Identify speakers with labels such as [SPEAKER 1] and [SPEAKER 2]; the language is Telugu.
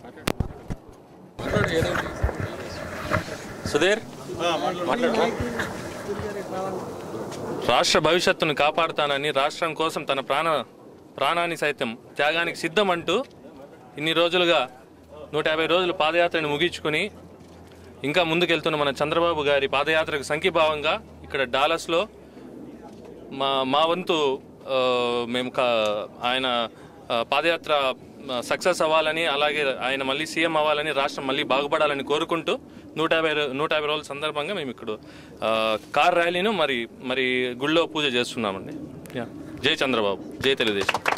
[SPEAKER 1] సుధీర్ మాట్లాడు రాష్ట్ర భవిష్యత్తును కాపాడుతానని రాష్ట్రం కోసం తన ప్రాణ ప్రాణాన్ని సైతం త్యాగానికి సిద్ధం అంటూ ఇన్ని రోజులుగా నూట యాభై రోజులు పాదయాత్రను ముగించుకొని ఇంకా ముందుకెళ్తున్న మన చంద్రబాబు గారి పాదయాత్రకు సంఘీభావంగా ఇక్కడ డాలస్లో మా మా వంతు ఆ, మేము కా- ఆయన ఆ, పాదయాత్ర సక్సెస్ అవ్వాలని అలాగే ఆయన మళ్ళీ సీఎం అవ్వాలని రాష్ట్రం మళ్ళీ బాగుపడాలని కోరుకుంటూ నూట యాభై రో- నూట యాభై రోజుల సందర్భంగా మేము ఇక్కడ ఆ, కార్ ర్యాలీను మరి మరి గుళ్ళో పూజ చేస్తున్నామండి యా. జై చంద్రబాబు జై తెలుగుదేశం